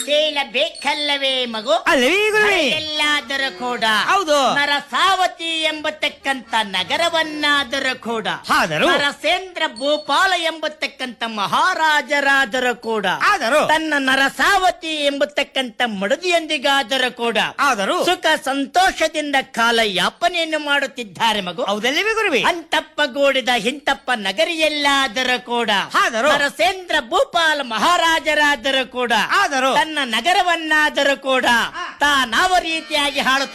ಕೇಳಬೇಕಲ್ಲವೇ ಮಗು ಅಲ್ಲವೇ ಗುರುವೇ ಎಲ್ಲಾದರೂ ಕೂಡ ಹೌದು. ನರಸಾವತಿ ಎಂಬತಕ್ಕಂತ ನಗರವನ್ನಾದರೂ ಕೂಡ ಆದರೂ? ನರಸೇಂದ್ರ ಭೂಪಾಲ ಎಂಬತಕ್ಕಂತ ಮಹಾರಾಜರಾದರೂ ಕೂಡ ಆದರೂ? ತನ್ನ ನರಸಾವತಿ ಎಂಬತಕ್ಕಂತ ಮಡದಿಯೊಂದಿಗಾದರೂ ಕೂಡ ಆದರೂ? ಸುಖ ಸಂತೋಷದಿಂದ ಕಾಲ ಯಾಪನೆಯನ್ನು ಮಾಡುತ್ತಿದ್ದಾರೆ ಮಗು ಹೌದಲ್ಲವೇ ಗುರುವೇ ಅಂತಪ್ಪಗೂಡಿದ ಹಿಂತಪ್ಪ ನಗರಿಯಲ್ಲಾದರೂ ಕೂಡ ಆದರೂ? ನರಸೇಂದ್ರ ಭೂಪಾಲ ಮಹಾರಾಜರಾದರೂ ಕೂಡ ಆದರೂ? ತನ್ನ ನಗರವನ್ನಾದರೂ ಕೂಡ ತಾನಾವ ರೀತಿಯಾಗಿ ಹಾಳುತ್ತಿದ್ದಾರೆ